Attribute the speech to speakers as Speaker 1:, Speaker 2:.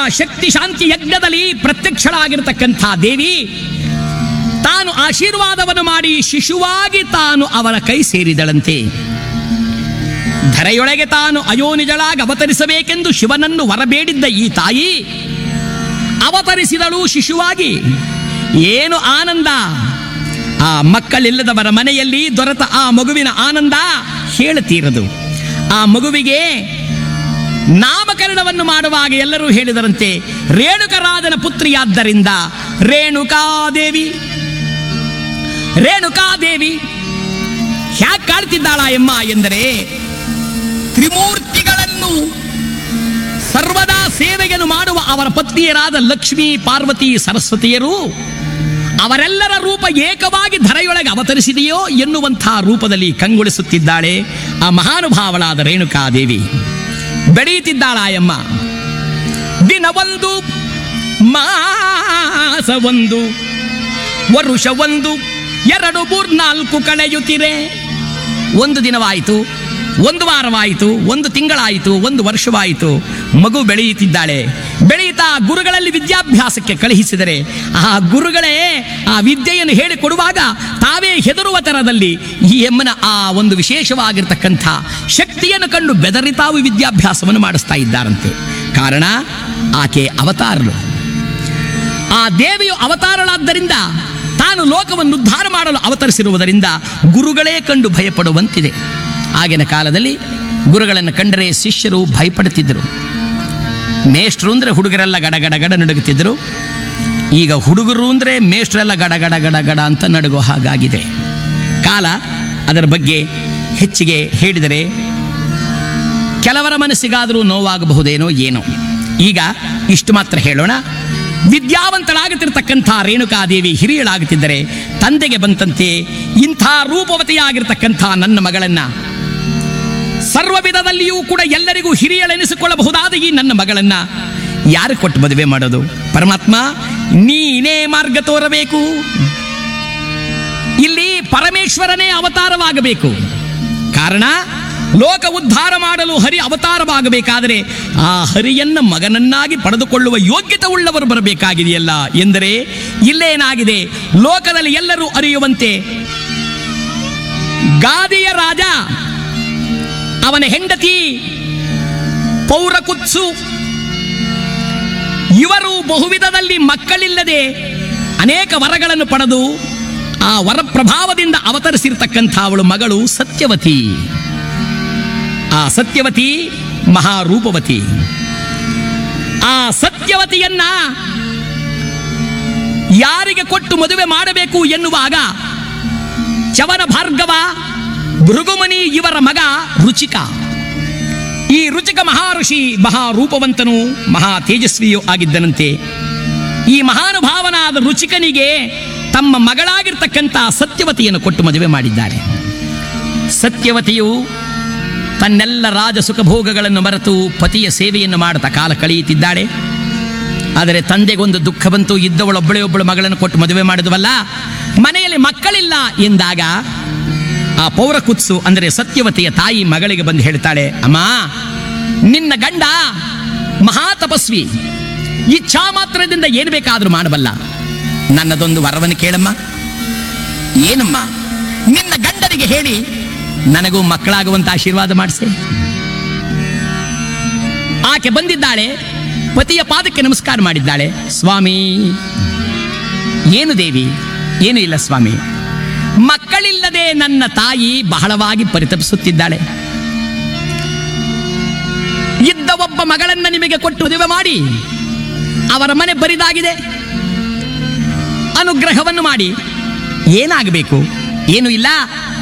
Speaker 1: ಶಕ್ತಿ ಶಾಂತಿ ಯಜ್ಞದಲ್ಲಿ ಪ್ರತ್ಯಕ್ಷಳಾಗಿರ್ತಕ್ಕಂಥ ದೇವಿ ತಾನು ಆಶೀರ್ವಾದವನ್ನು ಮಾಡಿ ಶಿಶುವಾಗಿ ತಾನು ಅವರ ಕೈ ಸೇರಿದಳಂತೆ ಧರೆಯೊಳಗೆ ತಾನು ಅಯೋನಿಜಳಾಗಿ ಅವತರಿಸಬೇಕೆಂದು ಶಿವನನ್ನು ವರಬೇಡಿದ್ದ ಈ ತಾಯಿ ಅವತರಿಸಿದಳು ಶಿಶುವಾಗಿ ಏನು ಆನಂದ ಆ ಮಕ್ಕಳಿಲ್ಲದವರ ಮನೆಯಲ್ಲಿ ದೊರೆತ ಆ ಮಗುವಿನ ಆನಂದ ಹೇಳುತ್ತೀರದು ಆ ಮಗುವಿಗೆ ನಾಮಕರಣವನ್ನು ಮಾಡುವಾಗ ಎಲ್ಲರೂ ಹೇಳಿದರಂತೆ ರೇಣುಕರಾಜನ ಪುತ್ರಿಯಾದ್ದರಿಂದ ರೇಣುಕಾದೇವಿ ರೇಣುಕಾದೇವಿ ಹ್ಯಾಕ್ ಕಾಡ್ತಿದ್ದಾಳ ಎಮ್ಮ ಎಂದರೆ ತ್ರಿಮೂರ್ತಿಗಳನ್ನು ಸರ್ವದಾ ಸೇವೆಯನ್ನು ಮಾಡುವ ಅವರ ಪತ್ನಿಯರಾದ ಲಕ್ಷ್ಮೀ ಪಾರ್ವತಿ ಸರಸ್ವತಿಯರು ಅವರೆಲ್ಲರ ರೂಪ ಏಕವಾಗಿ ಧರೆಯೊಳಗೆ ಅವತರಿಸಿದೆಯೋ ಎನ್ನುವಂಥ ರೂಪದಲ್ಲಿ ಕಂಗೊಳಿಸುತ್ತಿದ್ದಾಳೆ ಆ ಮಹಾನುಭಾವಳಾದ ರೇಣುಕಾದೇವಿ ಬೆಳೆಯುತ್ತಿದ್ದಾಳ ಎಮ್ಮ ದಿನವೊಂದು ಮಾಸ ಒಂದು ವರುಷ ಒಂದು ಎರಡು ಮೂರ್ನಾಲ್ಕು ಕಳೆಯುತ್ತಿರೆ ಒಂದು ದಿನವಾಯಿತು ಒಂದು ವಾರವಾಯಿತು ಒಂದು ತಿಂಗಳಾಯಿತು ಒಂದು ವರ್ಷವಾಯಿತು ಮಗು ಬೆಳೆಯುತ್ತಿದ್ದಾಳೆ ಬೆಳೆಯುತ್ತಾ ಗುರುಗಳಲ್ಲಿ ವಿದ್ಯಾಭ್ಯಾಸಕ್ಕೆ ಕಳುಹಿಸಿದರೆ ಆ ಗುರುಗಳೇ ಆ ವಿದ್ಯೆಯನ್ನು ಹೇಳಿಕೊಡುವಾಗ ತಾವೇ ಹೆದರುವ ತರದಲ್ಲಿ ಈ ಎಮ್ಮನ ಆ ಒಂದು ವಿಶೇಷವಾಗಿರ್ತಕ್ಕಂಥ ಶಕ್ತಿಯನ್ನು ಕಂಡು ಬೆದರಿ ತಾವು ವಿದ್ಯಾಭ್ಯಾಸವನ್ನು ಮಾಡಿಸ್ತಾ ಇದ್ದಾರಂತೆ ಕಾರಣ ಆಕೆ ಅವತಾರಳು ಆ ದೇವಿಯು ಅವತಾರಳಾದ್ದರಿಂದ ತಾನು ಲೋಕವನ್ನು ಉದ್ಧಾರ ಮಾಡಲು ಅವತರಿಸಿರುವುದರಿಂದ ಗುರುಗಳೇ ಕಂಡು ಭಯಪಡುವಂತಿದೆ ಆಗಿನ ಕಾಲದಲ್ಲಿ ಗುರುಗಳನ್ನು ಕಂಡರೆ ಶಿಷ್ಯರು ಭಯಪಡುತ್ತಿದ್ದರು ಮೇಷ್ಟ್ರು ಅಂದರೆ ಹುಡುಗರೆಲ್ಲ ಗಡ ಗಡ ಗಡ ನಡುಗುತ್ತಿದ್ದರು ಈಗ ಹುಡುಗರು ಅಂದರೆ ಮೇಷ್ಟ್ರೆಲ್ಲ ಗಡ ಗಡ ಗಡ ಗಡ ಅಂತ ನಡುಗೋ ಹಾಗಾಗಿದೆ ಕಾಲ ಅದರ ಬಗ್ಗೆ ಹೆಚ್ಚಿಗೆ ಹೇಳಿದರೆ ಕೆಲವರ ಮನಸ್ಸಿಗಾದರೂ ನೋವಾಗಬಹುದೇನೋ ಏನೋ ಈಗ ಇಷ್ಟು ಮಾತ್ರ ಹೇಳೋಣ ವಿದ್ಯಾವಂತಳಾಗುತ್ತಿರ್ತಕ್ಕಂಥ ರೇಣುಕಾದೇವಿ ಹಿರಿಯಳಾಗುತ್ತಿದ್ದರೆ ತಂದೆಗೆ ಬಂತಂತೆ ಇಂಥ ರೂಪವತಿಯಾಗಿರ್ತಕ್ಕಂಥ ನನ್ನ ಮಗಳನ್ನ ಸರ್ವ ವಿಧದಲ್ಲಿಯೂ ಕೂಡ ಎಲ್ಲರಿಗೂ ಹಿರಿಯಳೆನಿಸಿಕೊಳ್ಳಬಹುದಾದ ಈ ನನ್ನ ಮಗಳನ್ನ ಯಾರು ಕೊಟ್ಟು ಮದುವೆ ಮಾಡೋದು ಪರಮಾತ್ಮ ನೀನೇ ಮಾರ್ಗ ತೋರಬೇಕು ಇಲ್ಲಿ ಪರಮೇಶ್ವರನೇ ಅವತಾರವಾಗಬೇಕು ಕಾರಣ ಲೋಕ ಉದ್ಧಾರ ಮಾಡಲು ಹರಿ ಅವತಾರವಾಗಬೇಕಾದರೆ ಆ ಹರಿಯನ್ನ ಮಗನನ್ನಾಗಿ ಪಡೆದುಕೊಳ್ಳುವ ಯೋಗ್ಯತೆ ಉಳ್ಳವರು ಬರಬೇಕಾಗಿದೆಯಲ್ಲ ಎಂದರೆ ಇಲ್ಲೇನಾಗಿದೆ ಲೋಕದಲ್ಲಿ ಎಲ್ಲರೂ ಅರಿಯುವಂತೆ ಗಾದಿಯ ರಾಜ ಅವನ ಹೆಂಡತಿ ಪೌರಕುತ್ಸು ಇವರು ಬಹುವಿಧದಲ್ಲಿ ಮಕ್ಕಳಿಲ್ಲದೆ ಅನೇಕ ವರಗಳನ್ನು ಪಡೆದು ಆ ವರ ಪ್ರಭಾವದಿಂದ ಅವತರಿಸಿರ್ತಕ್ಕಂಥ ಅವಳು ಮಗಳು ಸತ್ಯವತಿ ಆ ಸತ್ಯವತಿ ಮಹಾರೂಪವತಿ ಆ ಸತ್ಯವತಿಯನ್ನ ಯಾರಿಗೆ ಕೊಟ್ಟು ಮದುವೆ ಮಾಡಬೇಕು ಎನ್ನುವಾಗ ಚವನ ಭಾರ್ಗವ ಭೃಗುಮುನಿ ಇವರ ಮಗ ರುಚಿಕ ಈ ರುಚಿಕ ಮಹಾಋಷಿ ಮಹಾರೂಪವಂತನು ಮಹಾ ತೇಜಸ್ವಿಯೂ ಆಗಿದ್ದನಂತೆ ಈ ಮಹಾನುಭಾವನಾದ ರುಚಿಕನಿಗೆ ತಮ್ಮ ಮಗಳಾಗಿರ್ತಕ್ಕಂಥ ಸತ್ಯವತಿಯನ್ನು ಕೊಟ್ಟು ಮದುವೆ ಮಾಡಿದ್ದಾರೆ ಸತ್ಯವತಿಯು ತನ್ನೆಲ್ಲ ರಾಜ ಸುಖಭೋಗಗಳನ್ನು ಮರೆತು ಪತಿಯ ಸೇವೆಯನ್ನು ಮಾಡುತ್ತಾ ಕಾಲ ಕಳೆಯುತ್ತಿದ್ದಾಳೆ ಆದರೆ ತಂದೆಗೊಂದು ದುಃಖ ಬಂತು ಇದ್ದವಳೊಬ್ಬಳೇ ಒಬ್ಬಳು ಮಗಳನ್ನು ಕೊಟ್ಟು ಮದುವೆ ಮಾಡಿದ್ವಲ್ಲ ಮನೆಯಲ್ಲಿ ಮಕ್ಕಳಿಲ್ಲ ಎಂದಾಗ ಆ ಪೌರಕುತ್ಸು ಅಂದರೆ ಸತ್ಯವತಿಯ ತಾಯಿ ಮಗಳಿಗೆ ಬಂದು ಹೇಳ್ತಾಳೆ ಅಮ್ಮ ನಿನ್ನ ಗಂಡ ಮಹಾ ತಪಸ್ವಿ ಇಚ್ಛಾ ಮಾತ್ರದಿಂದ ಏನು ಬೇಕಾದರೂ ಮಾಡಬಲ್ಲ ನನ್ನದೊಂದು ವರವನ್ನು ಕೇಳಮ್ಮ ಏನಮ್ಮ ನಿನ್ನ ಗಂಡನಿಗೆ ಹೇಳಿ ನನಗೂ ಮಕ್ಕಳಾಗುವಂತ ಆಶೀರ್ವಾದ ಮಾಡಿಸಿ ಆಕೆ ಬಂದಿದ್ದಾಳೆ ಪತಿಯ ಪಾದಕ್ಕೆ ನಮಸ್ಕಾರ ಮಾಡಿದ್ದಾಳೆ ಸ್ವಾಮಿ ಏನು ದೇವಿ ಏನು ಇಲ್ಲ ಸ್ವಾಮಿ ಮಕ್ಕಳಿಲ್ಲದೆ ನನ್ನ ತಾಯಿ ಬಹಳವಾಗಿ ಪರಿತಪಿಸುತ್ತಿದ್ದಾಳೆ ಇದ್ದ ಒಬ್ಬ ಮಗಳನ್ನ ನಿಮಗೆ ಕೊಟ್ಟು ಮದುವೆ ಮಾಡಿ ಅವರ ಮನೆ ಬರಿದಾಗಿದೆ ಅನುಗ್ರಹವನ್ನು ಮಾಡಿ ಏನಾಗಬೇಕು ಏನು ಇಲ್ಲ